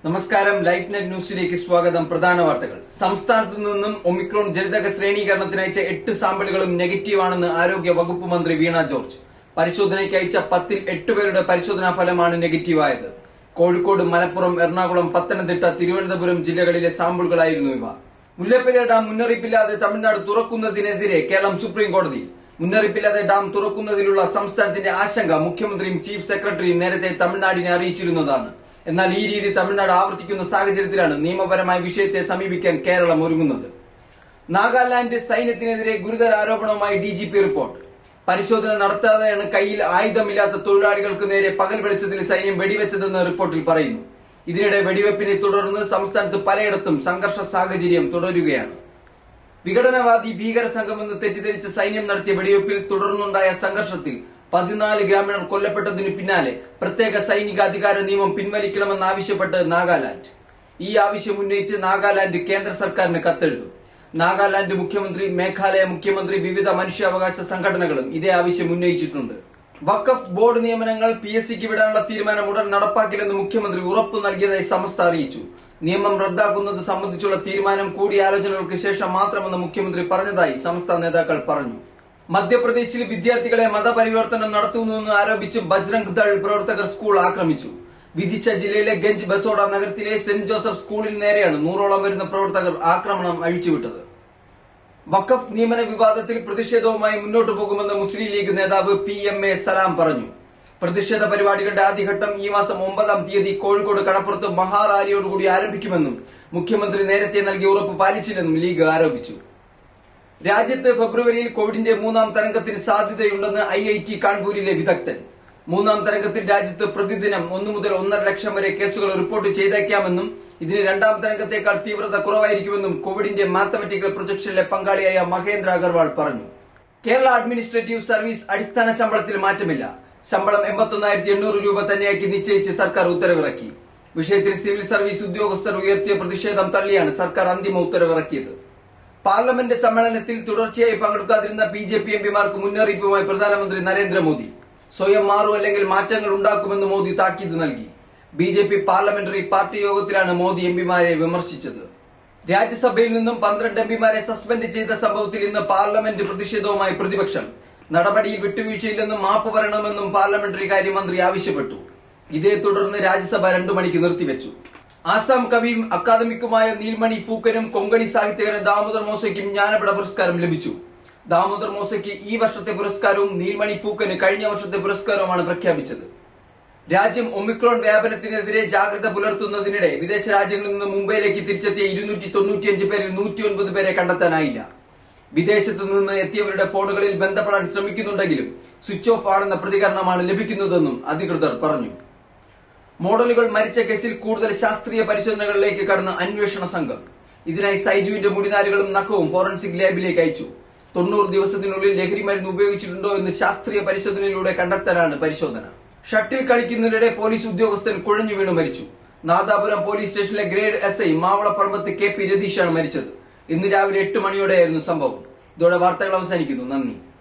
നമസ്കാരം life net ന്യൂസിലേക്ക് സ്വാഗതം പ്രധാന വാർത്തകൾ സംസ്ഥാനത്ത് നിന്നും ഒമിക്രോൺ ജനിതക ശ്രേണീകരണത്തിന് അയച്ച എട്ട് സാമ്പിളുകളും നെഗറ്റീവാണെന്ന് ആരോഗ്യ വകുപ്പ് മന്ത്രി വീണ ജോർജ് പരിശോധനയ്ക്ക് അയച്ച പത്തിൽ എട്ട് പേരുടെ പരിശോധനാ ഫലമാണ് നെഗറ്റീവായത് കോഴിക്കോട് മലപ്പുറം എറണാകുളം പത്തനംതിട്ട തിരുവനന്തപുരം ജില്ലകളിലെ സാമ്പിളുകളായിരുന്നു ഇവ മുല്ലപ്പെരിയാർ ഡാം മുന്നറിയിപ്പില്ലാതെ തമിഴ്നാട് തുറക്കുന്നതിനെതിരെ കേരളം സുപ്രീം കോടതി മുന്നറിയിപ്പില്ലാതെ ഡാം തുറക്കുന്നതിലുള്ള സംസ്ഥാനത്തിന്റെ ആശങ്ക മുഖ്യമന്ത്രിയും ചീഫ് സെക്രട്ടറിയും നേരത്തെ തമിഴ്നാടിനെ അറിയിച്ചിരുന്നതാണ് എന്നാൽ ഈ രീതി തമിഴ്നാട് ആവർത്തിക്കുന്ന സാഹചര്യത്തിലാണ് നിയമപരമായ വിഷയത്തെ സമീപിക്കാൻ കേരളം ഒരുങ്ങുന്നത് നാഗാലാൻഡ് സൈന്യത്തിനെതിരെ ഗുരുതര ആരോപണവുമായി ഡി ജി പി റിപ്പോർട്ട് പരിശോധന നടത്താതെയാണ് കയ്യിൽ ആയുധമില്ലാത്ത തൊഴിലാളികൾക്ക് നേരെ പകൽ വെളിച്ചത്തിൽ സൈന്യം വെടിവെച്ചതെന്ന് റിപ്പോർട്ടിൽ പറയുന്നു ഇതിനിടെ വെടിവെപ്പിനെ തുടർന്ന് സംസ്ഥാനത്ത് പലയിടത്തും സംഘർഷ സാഹചര്യം തുടരുകയാണ് വിഘടനവാദി ഭീകര സംഘമെന്ന് തെറ്റിദ്ധരിച്ച സൈന്യം നടത്തിയ വെടിവെപ്പിൽ തുടർന്നുണ്ടായ സംഘർഷത്തിൽ പതിനാല് ഗ്രാമീണർ കൊല്ലപ്പെട്ടതിനു പിന്നാലെ പ്രത്യേക സൈനിക അധികാര നിയമം പിൻവലിക്കണമെന്നാവശ്യപ്പെട്ട് നാഗാലാൻഡ് ഈ ആവശ്യം ഉന്നയിച്ച് നാഗാലാൻഡ് കേന്ദ്ര സർക്കാരിന് കത്തെഴുതും നാഗാലാൻഡ് മുഖ്യമന്ത്രി മേഘാലയ മുഖ്യമന്ത്രി വിവിധ മനുഷ്യാവകാശ സംഘടനകളും ഇതേ ആവശ്യം ഉന്നയിച്ചിട്ടുണ്ട് വഖഫ് ബോർഡ് നിയമനങ്ങൾ പി എസ് സിക്ക് വിടാനുള്ള തീരുമാനം ഉടൻ നടപ്പാക്കില്ലെന്ന് മുഖ്യമന്ത്രി ഉറപ്പു നൽകിയതായി സമസ്ത അറിയിച്ചു നിയമം റദ്ദാക്കുന്നത് സംബന്ധിച്ചുള്ള തീരുമാനം കൂടിയാലോചനകൾക്ക് ശേഷം മാത്രമെന്ന് മുഖ്യമന്ത്രി പറഞ്ഞതായി സമസ്ത നേതാക്കൾ പറഞ്ഞു മധ്യപ്രദേശിൽ വിദ്യാർത്ഥികളെ മതപരിവർത്തനം നടത്തുന്നുവെന്ന് ആരോപിച്ച് ബജ്രംഗ് ദൾ പ്രവർത്തകർ സ്കൂൾ ആക്രമിച്ചു വിദിച്ച ജില്ലയിലെ ഗഞ്ച് ബസോഡ നഗരത്തിലെ സെന്റ് ജോസഫ് സ്കൂളിന് നേരെയാണ് നൂറോളം വരുന്ന പ്രവർത്തകർ ആക്രമണം അഴിച്ചുവിട്ടത് വഖഫ് നിയമന വിവാദത്തിൽ പ്രതിഷേധവുമായി മുന്നോട്ടു പോകുമെന്ന് മുസ്ലിം ലീഗ് നേതാവ് പി എം എ സലാം പറഞ്ഞു പ്രതിഷേധ പരിപാടികളുടെ ആദ്യഘട്ടം ഈ മാസം ഒമ്പതാം തീയതി കോഴിക്കോട് കടപ്പുറത്ത് മഹാറാലിയോടുകൂടി ആരംഭിക്കുമെന്നും മുഖ്യമന്ത്രി നേരത്തെ നൽകിയ ഉറപ്പ് പാലിച്ചില്ലെന്നും ലീഗ് ആരോപിച്ചു രാജ്യത്ത് ഫെബ്രുവരിയിൽ കോവിഡിന്റെ മൂന്നാം തരംഗത്തിന് സാധ്യതയുണ്ടെന്ന് ഐ ഐ ടി കാൺപൂരിലെ വിദഗ്ധൻ മൂന്നാം തരംഗത്തിൽ രാജ്യത്ത് പ്രതിദിനം ഒന്നു മുതൽ ഒന്നര ലക്ഷം വരെ കേസുകൾ റിപ്പോർട്ട് ചെയ്തേക്കാമെന്നും ഇതിന് രണ്ടാം തരംഗത്തേക്കാൾ തീവ്രത കുറവായിരിക്കുമെന്നും കോവിഡിന്റെ മാത്തമെറ്റിക്കൽ പ്രൊജക്ഷനിലെ പങ്കാളിയായ മഹേന്ദ്ര അഗർവാൾ പറഞ്ഞു കേരള അഡ്മിനിസ്ട്രേറ്റീവ് സർവീസ് അടിസ്ഥാന ശമ്പളത്തിൽ മാറ്റമില്ല ശമ്പളം എൺപത്തൊന്നായിരത്തി എണ്ണൂറ് രൂപ തന്നെയാക്കി നിശ്ചയിച്ച് സർക്കാർ ഉത്തരവിറക്കി വിഷയത്തിൽ സിവിൽ സർവീസ് ഉദ്യോഗസ്ഥർ ഉയർത്തിയ പ്രതിഷേധം തള്ളിയാണ് സർക്കാർ അന്തിമ ഉത്തരവിറക്കിയത് പാർലമെന്റ് സമ്മേളനത്തിൽ തുടർച്ചയായി പങ്കെടുക്കാതിരുന്ന ബി ജെ പി എംപിമാർക്ക് മുന്നറിയിപ്പുമായി പ്രധാനമന്ത്രി നരേന്ദ്രമോദി സ്വയം മാറും അല്ലെങ്കിൽ മാറ്റങ്ങൾ ഉണ്ടാക്കുമെന്ന് മോദി താക്കീത് നൽകി B J P parliamentary party യോഗത്തിലാണ് മോദി എംപിമാരെ വിമർശിച്ചത് രാജ്യസഭയിൽ നിന്നും പന്ത്രണ്ട് എംപിമാരെ സസ്പെൻഡ് ചെയ്ത സംഭവത്തിൽ ഇന്ന് പാർലമെന്റ് പ്രതിഷേധവുമായി പ്രതിപക്ഷം നടപടിയിൽ വിട്ടുവീഴ്ചയില്ലെന്നും മാപ്പ് പറയണമെന്നും പാർലമെന്ററി കാര്യമന്ത്രി ആവശ്യപ്പെട്ടു ഇതേ തുടർന്ന് രാജ്യസഭ രണ്ടു മണിക്ക് നിർത്തിവെച്ചു ആസാം കവിയും അക്കാദമിക്കുമായ നീൽമണി ഫൂക്കനും കൊങ്കണി സാഹിത്യകാരൻ ദാമോദർ മോസയ്ക്കും ജ്ഞാനപീഠ പുരസ്കാരം ലഭിച്ചു ദാമോദർ മോസയ്ക്ക് ഈ വർഷത്തെ പുരസ്കാരവും നീൽമണി ഫൂക്കന് കഴിഞ്ഞ വർഷത്തെ പുരസ്കാരവുമാണ് പ്രഖ്യാപിച്ചത് രാജ്യം ഒമിക്രോൺ വ്യാപനത്തിനെതിരെ ജാഗ്രത പുലർത്തുന്നതിനിടെ വിദേശ രാജ്യങ്ങളിൽ നിന്ന് മുംബൈയിലേക്ക് തിരിച്ചെത്തിയ ഇരുന്നൂറ്റി തൊണ്ണൂറ്റിയഞ്ച് പേരിൽ നൂറ്റിയൊൻപത് പേരെ കണ്ടെത്താനായില്ല വിദേശത്ത് നിന്ന് എത്തിയവരുടെ ഫോണുകളിൽ ബന്ധപ്പെടാൻ ശ്രമിക്കുന്നുണ്ടെങ്കിലും സ്വിച്ച് ഓഫ് ആണെന്ന പ്രതികരണമാണ് ലഭിക്കുന്നതെന്നും അധികൃതർ പറഞ്ഞു മോഡലുകൾ മരിച്ച കേസിൽ കൂടുതൽ ശാസ്ത്രീയ പരിശോധനകളിലേക്ക് കടന്ന അന്വേഷണ സംഘം ഇതിനായി സൈജുവിന്റെ മുടിനാരുകളും നഖവും ഫോറൻസിക് ലാബിലേക്ക് അയച്ചു തൊണ്ണൂറ് ദിവസത്തിനുള്ളിൽ ലഹരി മരുന്ന് ഉപയോഗിച്ചിട്ടുണ്ടോ എന്ന് ശാസ്ത്രീയ പരിശോധനയിലൂടെ കണ്ടെത്താനാണ് പരിശോധന ഷട്ടിൽ കളിക്കുന്നതിനിടെ പോലീസ് ഉദ്യോഗസ്ഥൻ കുഴഞ്ഞു വീണു മരിച്ചു നാദാപുരം പോലീസ് സ്റ്റേഷനിലെ grade S I Mavalapparambath K P രതീഷാണ് മരിച്ചത് ഇന്ന് രാവിലെ എട്ട് മണിയോടെയായിരുന്നു സംഭവം ഇതോടെ വാർത്തകൾ അവസാനിക്കുന്നു നന്ദി